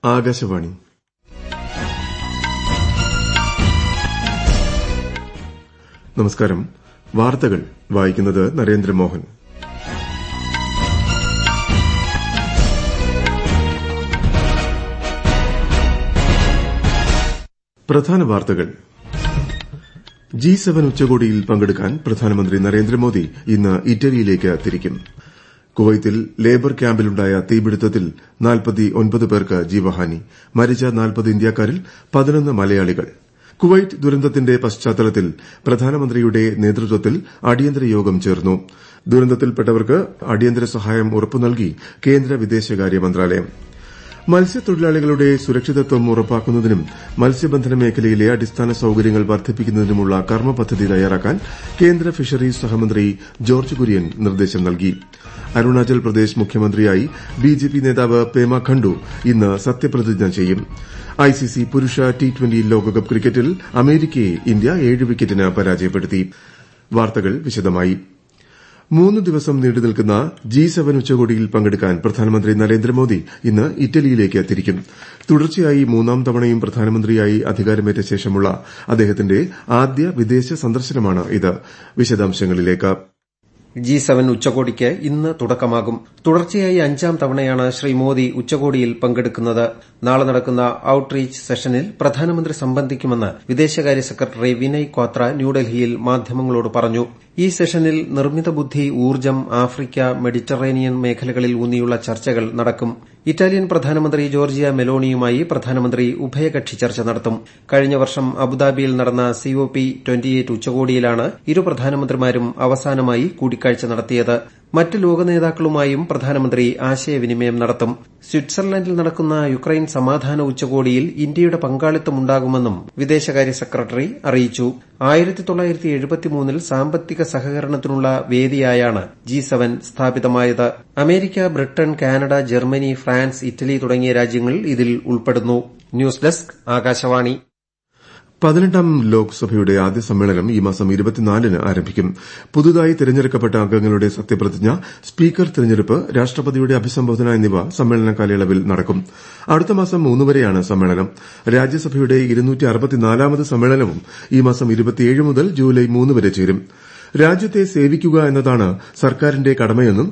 ആകാശവാണി നമസ്കാരം വാർത്തകൾ വായിക്കുന്നത് നരേന്ദ്രമോഹൻ പ്രധാന വാർത്തകൾ ജി സെവൻ ഉച്ചകോടിയിൽ പങ്കെടുക്കാൻ പ്രധാനമന്ത്രി നരേന്ദ്രമോദി ഇന്ന് ഇറ്റലിയിലേക്ക് തിരിക്കും കുവൈത്തിൽ ലേബർ ക്യാമ്പിലുണ്ടായ തീപിടുത്തത്തിൽ പേർക്ക് ജീവഹാനി മരിച്ച നാൽപ്പത് ഇന്ത്യക്കാരിൽ പതിനൊന്ന് മലയാളികൾ കുവൈറ്റ് ദുരന്തത്തിന്റെ പശ്ചാത്തലത്തിൽ പ്രധാനമന്ത്രിയുടെ നേതൃത്വത്തിൽ അടിയന്തര യോഗം ചേർന്നു ദുരന്തത്തിൽപ്പെട്ടവർക്ക് അടിയന്തര സഹായം ഉറപ്പു നൽകി കേന്ദ്ര വിദേശകാര്യ മന്ത്രാലയം മത്സ്യത്തൊഴിലാളികളുടെ സുരക്ഷിതത്വം ഉറപ്പാക്കുന്നതിനും മത്സ്യബന്ധന മേഖലയിലെ അടിസ്ഥാന സൌകര്യങ്ങൾ വർദ്ധിപ്പിക്കുന്നതിനുമുള്ള കർമ്മ പദ്ധതി തയ്യാറാക്കാൻ കേന്ദ്ര ഫിഷറീസ് സഹമന്ത്രി ജോർജ് കുര്യൻ നിർദ്ദേശം നൽകി അരുണാചൽ പ്രദേശ് മുഖ്യമന്ത്രിയായി ബിജെപി നേതാവ് പേമ ഖണ്ഡു ഇന്ന് സത്യപ്രതിജ്ഞ ചെയ്യും ഐസിസി പുരുഷ ടി ട്വന്റി ലോകകപ്പ് ക്രിക്കറ്റിൽ അമേരിക്കയെ ഇന്ത്യ ഏഴ് വിക്കറ്റിന് പരാജയപ്പെടുത്തി വാർത്തകൾ വിശദമായി മൂന്ന് ദിവസം നീണ്ടുനിൽക്കുന്ന ജി സെവൻ ഉച്ചകോടിയിൽ പങ്കെടുക്കാൻ പ്രധാനമന്ത്രി നരേന്ദ്രമോദി ഇന്ന് ഇറ്റലിയിലേക്ക് തിരിക്കും തുടർച്ചയായി മൂന്നാം തവണയും പ്രധാനമന്ത്രിയായി അധികാരമേറ്റ ശേഷമുള്ള അദ്ദേഹത്തിന്റെ ആദ്യ വിദേശ സന്ദർശനമാണ് ഇത് വിശദാംശങ്ങളിലേക്ക് ജി സെവൻ ഉച്ചകോടിക്ക് ഇന്ന് തുടക്കമാകും തുടർച്ചയായി അഞ്ചാം തവണയാണ് ശ്രീ മോദി ഉച്ചകോടിയിൽ പങ്കെടുക്കുന്നത് നാളെ നടക്കുന്ന ഔട്ട്റീച്ച് സെഷനിൽ പ്രധാനമന്ത്രി സംബന്ധിക്കുമെന്ന് വിദേശകാര്യ സെക്രട്ടറി വിനയ് ക്വാത്ര ന്യൂഡൽഹിയിൽ മാധ്യമങ്ങളോട് പറഞ്ഞു ഈ സെഷനിൽ നിർമ്മിത ബുദ്ധി ഊർജ്ജം ആഫ്രിക്ക മെഡിറ്ററേനിയൻ മേഖലകളിൽ ഊന്നിയുള്ള ചർച്ചകൾ നടക്കും ഇറ്റാലിയൻ പ്രധാനമന്ത്രി ജോർജിയ മെലോണിയുമായി പ്രധാനമന്ത്രി ഉഭയകക്ഷി ചർച്ച നടത്തും കഴിഞ്ഞ വർഷം അബുദാബിയിൽ നടന്ന സിഒപി ഉച്ചകോടിയിലാണ് ഇരു പ്രധാനമന്ത്രിമാരും അവസാനമായി കൂടിക്കാഴ്ച നടത്തിയത് മറ്റ് ലോക നേതാക്കളുമായും പ്രധാനമന്ത്രി ആശയവിനിമയം നടത്തും സ്വിറ്റ്സർലൻഡിൽ നടക്കുന്ന യുക്രൈൻ സമാധാന ഉച്ചകോടിയിൽ ഇന്ത്യയുടെ പങ്കാളിത്തമുണ്ടാകുമെന്നും വിദേശകാര്യ സെക്രട്ടറി അറിയിച്ചു ൽ സാമ്പത്തിക സഹകരണത്തിനുള്ള വേദിയായാണ് ജി സെവൻ സ്ഥാപിതമായത് America Britain Canada Germany France Italy തുടങ്ങിയ രാജ്യങ്ങൾ ഇതിൽ ഉൾപ്പെടുന്നു ന്യൂസ് ഡെസ്ക് ആകാശവാണി പതിനെട്ടാം ലോക്സഭയുടെ ആദ്യ സമ്മേളനം ഈ മാസം ഇരുപത്തിനാലിന് ആരംഭിക്കും പുതുതായി തെരഞ്ഞെടുക്കപ്പെട്ട അംഗങ്ങളുടെ സത്യപ്രതിജ്ഞ സ്പീക്കർ തെരഞ്ഞെടുപ്പ് രാഷ്ട്രപതിയുടെ അഭിസംബോധന എന്നിവ സമ്മേളന കാലയളവിൽ നടക്കും അടുത്ത മാസം മൂന്ന് വരെയാണ് സമ്മേളനം രാജ്യസഭയുടെ ാമത് സമ്മേളനവും ഈ മാസം മുതൽ ജൂലൈ മൂന്ന് വരെ ചേരും രാജ്യത്തെ സേവിക്കുക എന്നതാണ് സർക്കാരിന്റെ കടമയെന്നും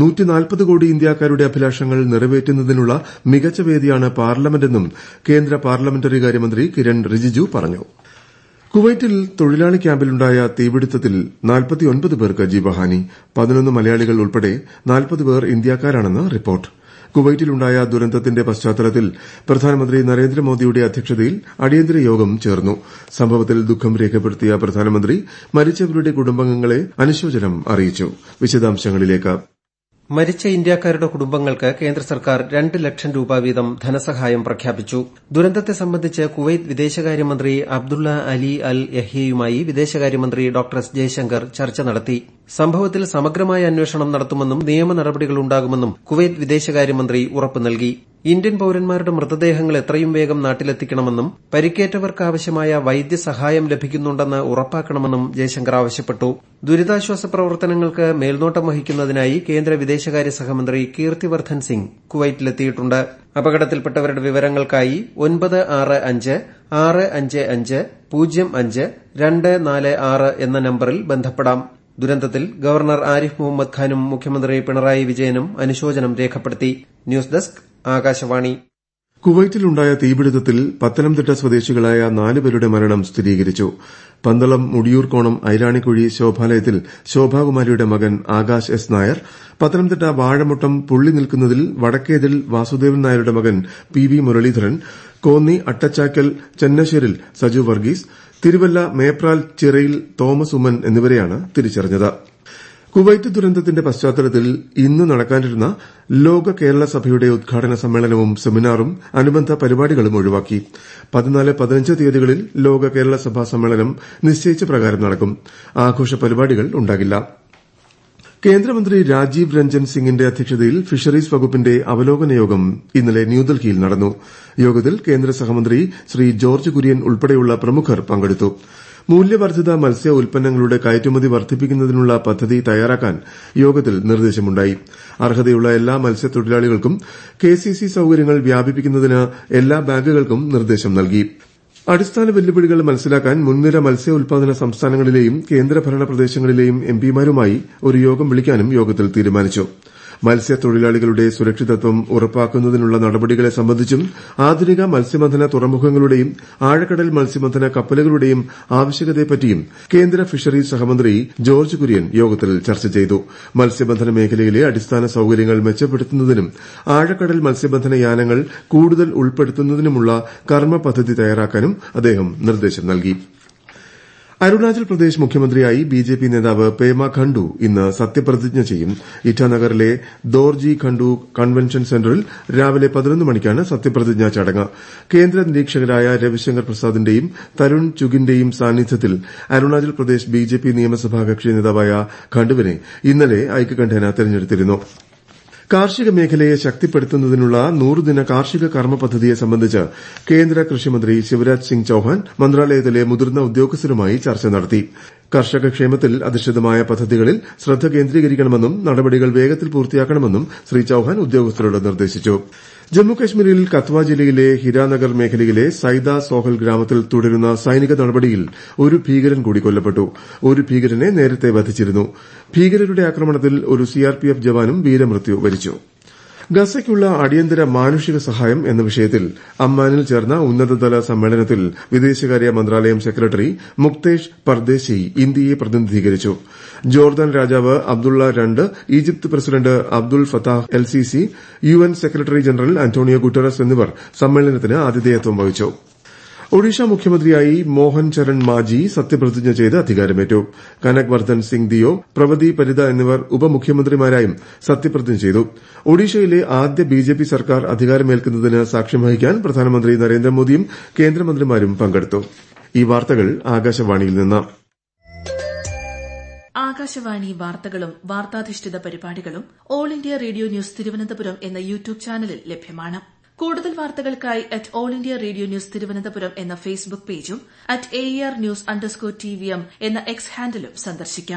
കോടി ഇന്ത്യക്കാരുടെ അഭിലാഷങ്ങൾ നിറവേറ്റുന്നതിനുള്ള മികച്ച വേദിയാണ് പാർലമെന്റെന്നും കേന്ദ്ര പാർലമെന്ററി കാര്യമന്ത്രി കിരൺ റിജിജു പറഞ്ഞു കുവൈറ്റിൽ തൊഴിലാളി ക്യാമ്പിലുണ്ടായ തീപിടുത്തത്തിൽ പേർക്ക് ജീവഹാനി പതിനൊന്ന് മലയാളികൾ ഉൾപ്പെടെ നാൽപ്പത് പേർ ഇന്ത്യക്കാരാണെന്ന് റിപ്പോർട്ട് കുവൈറ്റിലുണ്ടായ ദുരന്തത്തിന്റെ പശ്ചാത്തലത്തിൽ പ്രധാനമന്ത്രി നരേന്ദ്രമോദിയുടെ അധ്യക്ഷതയിൽ അടിയന്തര യോഗം ചേർന്നു സംഭവത്തിൽ ദുഃഖം രേഖപ്പെടുത്തിയ പ്രധാനമന്ത്രി മരിച്ചവരുടെ കുടുംബാംഗങ്ങളെ അനുശോചനം അറിയിച്ചു വിശദാംശങ്ങളിലേക്ക് മരിച്ച ഇന്ത്യക്കാരുടെ കുടുംബങ്ങൾക്ക് കേന്ദ്ര സർക്കാർ രണ്ട് ലക്ഷം രൂപ വീതം ധനസഹായം പ്രഖ്യാപിച്ചു ദുരന്തത്തെ സംബന്ധിച്ച് കുവൈറ്റ് വിദേശകാര്യമന്ത്രി അബ്ദുള്ള അലി അൽ യഹ്യയുമായി വിദേശകാര്യമന്ത്രി ഡോക്ടർ എസ് ജയശങ്കർ ചർച്ച നടത്തി സംഭവത്തിൽ സമഗ്രമായ അന്വേഷണം നടത്തുമെന്നും നിയമ നടപടികളുണ്ടാകുമെന്നും കുവൈറ്റ് വിദേശകാര്യമന്ത്രി ഉറപ്പു നൽകി ഇന്ത്യൻ പൌരന്മാരുടെ മൃതദേഹങ്ങൾ എത്രയും വേഗം നാട്ടിലെത്തിക്കണമെന്നും പരിക്കേറ്റവർക്ക് ആവശ്യമായ വൈദ്യസഹായം ലഭിക്കുന്നുണ്ടെന്ന് ഉറപ്പാക്കണമെന്നും ജയശങ്കർ ആവശ്യപ്പെട്ടു ദുരിതാശ്വാസ പ്രവർത്തനങ്ങൾക്ക് മേൽനോട്ടം വഹിക്കുന്നതിനായി കേന്ദ്ര വിദേശകാര്യ സഹമന്ത്രി കീർത്തിവർദ്ധൻ സിംഗ് കുവൈറ്റിലെത്തിയിട്ടുണ്ട് അപകടത്തിൽപ്പെട്ടവരുടെ വിവരങ്ങൾക്കായി ഒൻപത് ആറ് അഞ്ച് ആറ് അഞ്ച് അഞ്ച് പൂജ്യം അഞ്ച് രണ്ട് നാല് ആറ് എന്ന നമ്പറിൽ ബന്ധപ്പെടാം ദുരന്തത്തിൽ ഗവർണർ ആരിഫ് മുഹമ്മദ് ഖാനും മുഖ്യമന്ത്രി പിണറായി വിജയനും അനുശോചനം രേഖപ്പെടുത്തി ന്യൂസ് ഡെസ്ക് ആകാശവാണി കുവൈറ്റിലുണ്ടായ തീപിടുത്തത്തിൽ പത്തനംതിട്ട സ്വദേശികളായ നാലുപേരുടെ മരണം സ്ഥിരീകരിച്ചു പന്തളം മുടിയൂർക്കോണം ഐരാണിക്കുഴി ശോഭാലയത്തിൽ ശോഭാകുമാരിയുടെ മകൻ ആകാശ് എസ് നായർ പത്തനംതിട്ട വാഴമുട്ടം പുള്ളി നിൽക്കുന്നതിൽ വടക്കേതിൽ വാസുദേവൻ നായരുടെ മകൻ പി വി മുരളീധരൻ കോന്നി അട്ടച്ചാക്കൽ ചെന്നശ്ശേരിൽ സജു വർഗീസ് തിരുവല്ല മേപ്രാൽ ചിറയിൽ തോമസ് ഉമ്മൻ എന്നിവരെയാണ് തിരിച്ചറിഞ്ഞത് കുവൈറ്റ് ദുരന്തത്തിന്റെ പശ്ചാത്തലത്തിൽ ഇന്ന് നടക്കാനിരുന്ന ലോക കേരള സഭയുടെ ഉദ്ഘാടന സമ്മേളനവും സെമിനാറും അനുബന്ധ പരിപാടികളും ഒഴിവാക്കി പതിനാല് പതിനഞ്ച് തീയതികളിൽ ലോക കേരള സഭാ സമ്മേളനം നിശ്ചയിച്ച പ്രകാരം നടക്കും ആഘോഷ പരിപാടികൾ ഉണ്ടാകില്ല കേന്ദ്രമന്ത്രി രാജീവ് രഞ്ജൻ സിംഗിന്റെ അധ്യക്ഷതയിൽ ഫിഷറീസ് വകുപ്പിന്റെ അവലോകന യോഗം ഇന്നലെ ന്യൂഡൽഹിയിൽ നടന്നു യോഗത്തിൽ കേന്ദ്ര സഹമന്ത്രി ശ്രീ ജോർജ് കുര്യൻ ഉൾപ്പെടെയുള്ള പ്രമുഖർ പങ്കെടുത്തു മൂല്യവർദ്ധിത മത്സ്യ ഉൽപ്പന്നങ്ങളുടെ കയറ്റുമതി വർദ്ധിപ്പിക്കുന്നതിനുള്ള പദ്ധതി തയ്യാറാക്കാൻ യോഗത്തിൽ നിർദ്ദേശമുണ്ടായി അർഹതയുള്ള എല്ലാ മത്സ്യത്തൊഴിലാളികൾക്കും കെസിസി സൌകര്യങ്ങൾ വ്യാപിപ്പിക്കുന്നതിന് എല്ലാ ബാങ്കുകൾക്കും നിർദ്ദേശം നൽകി അടിസ്ഥാന വെല്ലുവിളികൾ മനസ്സിലാക്കാൻ മുൻനിര മത്സ്യ ഉൽപാദന സംസ്ഥാനങ്ങളിലെയും കേന്ദ്രഭരണ പ്രദേശങ്ങളിലെയും എംപിമാരുമായി ഒരു യോഗം വിളിക്കാനും യോഗത്തിൽ തീരുമാനിച്ചു മത്സ്യത്തൊഴിലാളികളുടെ സുരക്ഷിതത്വം ഉറപ്പാക്കുന്നതിനുള്ള നടപടികളെ സംബന്ധിച്ചും ആധുനിക മത്സ്യബന്ധന തുറമുഖങ്ങളുടെയും ആഴക്കടൽ മത്സ്യബന്ധന കപ്പലുകളുടെയും ആവശ്യകതയെപ്പറ്റിയും കേന്ദ്ര ഫിഷറീസ് സഹമന്ത്രി ജോർജ് കുര്യൻ യോഗത്തിൽ ചർച്ച ചെയ്തു മത്സ്യബന്ധന മേഖലയിലെ അടിസ്ഥാന സൌകര്യങ്ങൾ മെച്ചപ്പെടുത്തുന്നതിനും ആഴക്കടൽ മത്സ്യബന്ധന യാനങ്ങൾ കൂടുതൽ ഉൾപ്പെടുത്തുന്നതിനുമുള്ള കർമ്മ പദ്ധതി തയ്യാറാക്കാനും അദ്ദേഹം നിർദ്ദേശം നൽകി അരുണാചൽ പ്രദേശ് മുഖ്യമന്ത്രിയായി ബിജെപി നേതാവ് പേമ ഖണ്ഡു ഇന്ന് സത്യപ്രതിജ്ഞ ചെയ്യും ഇറ്റാനഗറിലെ ദോർജി ഖണ്ഡു കൺവെൻഷൻ സെന്ററിൽ രാവിലെ പതിനൊന്ന് മണിക്കാണ് സത്യപ്രതിജ്ഞാ ചടങ്ങ് കേന്ദ്ര നിരീക്ഷകരായ രവിശങ്കർ പ്രസാദിന്റെയും തരുൺ ചുഗിന്റെയും സാന്നിധ്യത്തിൽ അരുണാചൽ പ്രദേശ് ബിജെപി നിയമസഭാ കക്ഷി നേതാവായ ഖണ്ഡുവിനെ ഇന്നലെ ഐക്യകണ്ഠേന തെരഞ്ഞെടുത്തിരുന്നു കാർഷിക മേഖലയെ ശക്തിപ്പെടുത്തുന്നതിനുള്ള നൂറുദിന കാർഷിക കർമ്മ പദ്ധതിയെ സംബന്ധിച്ച് കേന്ദ്ര കൃഷിമന്ത്രി ശിവരാജ് സിംഗ് ചൌഹാൻ മന്ത്രാലയത്തിലെ മുതിർന്ന ഉദ്യോഗസ്ഥരുമായി ചർച്ച നടത്തി കർഷക ക്ഷേമത്തിൽ അധിഷ്ഠിതമായ പദ്ധതികളിൽ ശ്രദ്ധ കേന്ദ്രീകരിക്കണമെന്നും നടപടികൾ വേഗത്തിൽ പൂർത്തിയാക്കണമെന്നും ശ്രീ ചൌഹാൻ ഉദ്യോഗസ്ഥരോട് നിർദ്ദേശിച്ചു ജമ്മുകശ്മീരിൽ കത്വ ജില്ലയിലെ ഹിരാനഗർ മേഖലയിലെ സൈദ സോഹൽ ഗ്രാമത്തിൽ തുടരുന്ന സൈനിക നടപടിയിൽ ഒരു ഭീകരൻ കൂടി കൊല്ലപ്പെട്ടു ഒരു ഭീകരനെ നേരത്തെ വധിച്ചിരുന്നു ഭീകരരുടെ ആക്രമണത്തിൽ ഒരു സിആർപിഎഫ് ജവാനും വീരമൃത്യു വരിച്ചു ഗസയ്ക്കുള്ള അടിയന്തര മാനുഷിക സഹായം എന്ന വിഷയത്തിൽ അമ്മാനിൽ ചേർന്ന ഉന്നതതല സമ്മേളനത്തിൽ വിദേശകാര്യ മന്ത്രാലയം സെക്രട്ടറി മുക്തേഷ് പർദേശി ഇന്ത്യയെ പ്രതിനിധീകരിച്ചു ജോർദാൻ രാജാവ് അബ്ദുള്ള രണ്ട് Egypt president Abdel Fattah el Sisi U N secretary general Antonio Guterres എന്നിവർ സമ്മേളനത്തിന് ആതിഥേയത്വം വഹിച്ചു ഒഡീഷ മുഖ്യമന്ത്രിയായി മോഹൻ ചരൺ മാജി സത്യപ്രതിജ്ഞ ചെയ്ത് അധികാരമേറ്റു കനക് വർദ്ധൻ സിംഗ് ദിയോ പ്രവതി പരിത എന്നിവർ ഉപമുഖ്യമന്ത്രിമാരായും സത്യപ്രതിജ്ഞ ചെയ്തു ഒഡീഷയിലെ ആദ്യ ബിജെപി സർക്കാർ അധികാരമേൽക്കുന്നതിന് സാക്ഷ്യം വഹിക്കാൻ പ്രധാനമന്ത്രി നരേന്ദ്രമോദിയും കേന്ദ്രമന്ത്രിമാരും പങ്കെടുത്തു ഈ വാർത്തകൾ ആകാശവാണിയിൽ നിന്ന് ആകാശവാണി വാർത്തകളും വാർത്താധിഷ്ഠിത പരിപാടികളും all India radio news Thiruvananthapuram എന്ന യൂട്യൂബ് ചാനലിൽ ലഭ്യമാണ് കൂടുതൽ വാർത്തകൾക്കായി at all India radio news Thiruvananthapuram എന്ന ഫേസ്ബുക്ക് പേജും at A R news underscore T V M എന്ന എക്സ് ഹാൻഡിലും സന്ദർശിക്കാം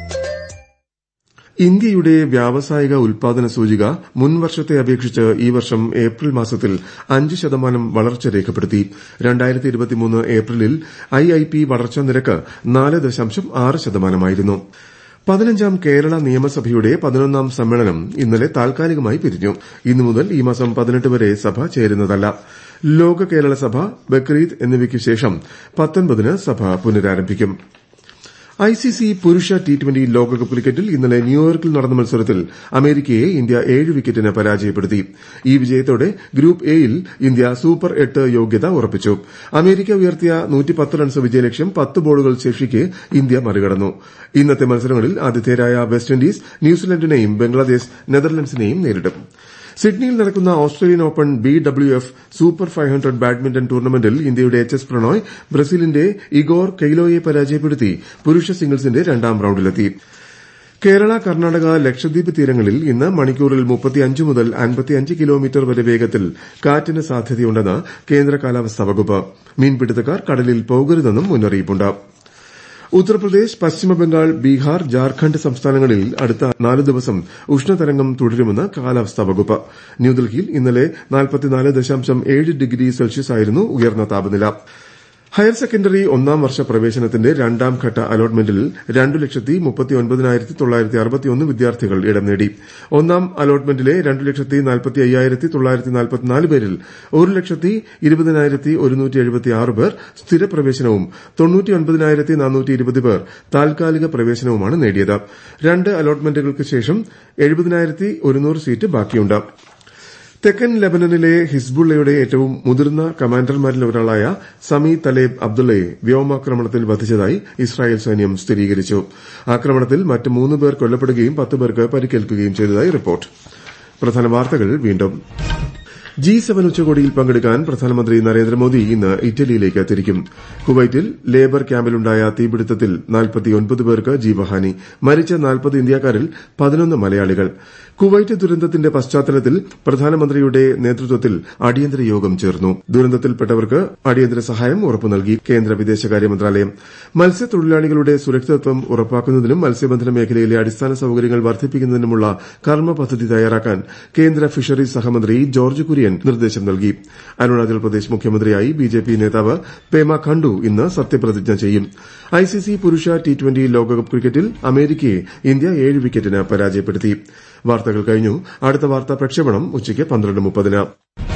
ഇന്ത്യയുടെ വ്യാവസായിക ഉൽപാദന സൂചിക മുൻ വർഷത്തെ അപേക്ഷിച്ച് ഈ വർഷം ഏപ്രിൽ മാസത്തിൽ അഞ്ച് ശതമാനം വളർച്ച രേഖപ്പെടുത്തി ഏപ്രിലിൽ ഐഐപി വളർച്ചാ നിരക്ക് നാല് ദശാംശം ആറ് ശതമാനമായിരുന്നു പതിനഞ്ചാം കേരള നിയമസഭയുടെ പതിനൊന്നാം സമ്മേളനം ഇന്നലെ താൽക്കാലികമായി പിരിഞ്ഞു ഇന്നു മുതൽ ഈ മാസം പതിനെട്ട് വരെ സഭ ചേരുന്നതല്ല ലോക കേരള സഭ ബക്രീദ് എന്നിവയ്ക്ക് ശേഷം പത്തൊൻപതിന് സഭ പുനരാരംഭിക്കും ഐസിസി പുരുഷ ടി ട്വന്റി ലോകകപ്പ് ക്രിക്കറ്റിൽ ഇന്നലെ ന്യൂയോർക്കിൽ നടന്ന മത്സരത്തിൽ അമേരിക്കയെ ഇന്ത്യ ഏഴ് വിക്കറ്റിന് പരാജയപ്പെടുത്തി ഈ വിജയത്തോടെ ഗ്രൂപ്പ് എയിൽ ഇന്ത്യ സൂപ്പർ എട്ട് യോഗ്യത ഉറപ്പിച്ചു അമേരിക്ക ഉയർത്തിയ റൺസ് വിജയലക്ഷ്യം പത്ത് ബോളുകൾ ശേഷിക്കെ ഇന്ത്യ മറികടന്നു ഇന്നത്തെ മത്സരങ്ങളിൽ ആതിഥേയരായ വെസ്റ്റ് ഇൻഡീസ് ന്യൂസിലൻഡിനെയും ബംഗ്ലാദേശ് നെതർലൻഡ്സിനെയും നേരിടും സിഡ്നിയിൽ നടക്കുന്ന Australian Open B W F super five hundred badminton ടൂർണമെന്റിൽ ഇന്ത്യയുടെ എച്ച് എസ് പ്രണോയ് ബ്രസീലിന്റെ ഇഗോർ കെയ്ലോയെ പരാജയപ്പെടുത്തി പുരുഷ സിംഗിൾസിന്റെ രണ്ടാം റൌണ്ടിലെത്തി കേരള കർണാടക ലക്ഷദ്വീപ് തീരങ്ങളിൽ ഇന്ന് മണിക്കൂറിൽ മുതൽ കിലോമീറ്റർ വരെ വേഗത്തിൽ കാറ്റിന് സാധ്യതയുണ്ടെന്ന് കേന്ദ്ര കാലാവസ്ഥാ വകുപ്പ് മീൻപിടുത്തക്കാർ കടലിൽ പോകരുതെന്നും മുന്നറിയിപ്പുണ്ട് ഉത്തർപ്രദേശ് പശ്ചിമബംഗാൾ ബീഹാർ ജാർഖണ്ഡ് സംസ്ഥാനങ്ങളിൽ അടുത്ത നാല് ദിവസം ഉഷ്ണതരംഗം തുടരുമെന്ന് കാലാവസ്ഥാ വകുപ്പ് ന്യൂഡൽഹിയിൽ ഇന്നലെ ഡിഗ്രി സെൽഷ്യസ് ആയിരുന്നു ഉയർന്ന താപനില ഹയർ സെക്കൻഡറി ഒന്നാം വർഷ പ്രവേശനത്തിന്റെ രണ്ടാം ഘട്ട അലോട്ട്മെന്റിൽ രണ്ടു ലക്ഷത്തി മുപ്പത്തി ഒൻപതിനായിരത്തി തൊള്ളായിരത്തി അറുപത്തിയൊന്ന് വിദ്യാർത്ഥികൾ ഇടം നേടി ഒന്നാം അലോട്ട്മെന്റിലെ രണ്ടു ലക്ഷത്തി നാൽപ്പത്തി അയ്യായിരത്തി തൊള്ളായിരത്തി നാൽപ്പത്തിനാല് പേരിൽ ഒരു ലക്ഷത്തി ഇരുപതിനായിരത്തി ഒരുന്നൂറ്റി എഴുപത്തിയാറ് പേർ സ്ഥിരപ്രവേശനവും തൊണ്ണൂറ്റി ഒൻപതിനായിരത്തി നാനൂറ്റി ഇരുപത് പേർ താൽക്കാലിക പ്രവേശനവുമാണ് നേടിയത് രണ്ട് അലോട്ട്മെന്റുകൾക്ക് ശേഷം എഴുപതിനായിരത്തി ഒരുന്നൂറ് സീറ്റ് ബാക്കിയുണ്ട് തെക്കൻ ലബനനിലെ ഹിസ്ബുള്ളയുടെ ഏറ്റവും മുതിർന്ന കമാൻഡർമാരിൽ ഒരാളായ സമി തലേബ് അബ്ദുള്ളയെ വ്യോമാക്രമണത്തിൽ വധിച്ചതായി ഇസ്രായേൽ സൈന്യം സ്ഥിരീകരിച്ചു ആക്രമണത്തിൽ മറ്റ് മൂന്ന് പേർ കൊല്ലപ്പെടുകയും പത്ത് പേർക്ക് പരിക്കേൽക്കുകയും ചെയ്തതായി റിപ്പോർട്ട് പ്രധാന വാർത്തകൾ വീണ്ടും ജി സെവൻ ഉച്ചകോടിയിൽ പങ്കെടുക്കാൻ പ്രധാനമന്ത്രി നരേന്ദ്രമോദി ഇന്ന് ഇറ്റലിയിലേക്ക് തിരിക്കും കുവൈറ്റിൽ ലേബർ ക്യാമ്പിലുണ്ടായ തീപിടുത്തത്തിൽ പേർക്ക് ജീവഹാനി മരിച്ച നാൽപ്പത് ഇന്ത്യക്കാരിൽ പതിനൊന്ന് മലയാളികൾ കുവൈറ്റ് ദുരന്തത്തിന്റെ പശ്ചാത്തലത്തിൽ പ്രധാനമന്ത്രിയുടെ നേതൃത്വത്തിൽ അടിയന്തര യോഗം ചേർന്നു ദുരന്തത്തിൽപ്പെട്ടവർക്ക് അടിയന്തര സഹായം ഉറപ്പു നൽകി കേന്ദ്ര വിദേശകാര്യ മന്ത്രാലയം മത്സ്യത്തൊഴിലാളികളുടെ സുരക്ഷിതത്വം ഉറപ്പാക്കുന്നതിനും മത്സ്യബന്ധന മേഖലയിലെ അടിസ്ഥാന സൌകര്യങ്ങൾ വർദ്ധിപ്പിക്കുന്നതിനുമുള്ള കർമ്മ പദ്ധതി തയ്യാറാക്കാൻ കേന്ദ്ര ഫിഷറീസ് സഹമന്ത്രി ജോർജ് കുര്യൻ നിർദ്ദേശം നൽകി അരുണാചൽ പ്രദേശ് മുഖ്യമന്ത്രിയായി ബിജെപി നേതാവ് പേമ ഖണ്ഡു ഇന്ന് സത്യപ്രതിജ്ഞ ചെയ്യും ഐസിസി പുരുഷ ടി ട്വന്റി ലോകകപ്പ് ക്രിക്കറ്റിൽ അമേരിക്കയെ ഇന്ത്യ ഏഴ് വിക്കറ്റിന് പരാജയപ്പെടുത്തി വാർത്തകൾ കഴിഞ്ഞു അടുത്ത വാർത്താ പ്രക്ഷേപണം ഉച്ചയ്ക്ക് പന്ത്രണ്ട് മുപ്പതിന്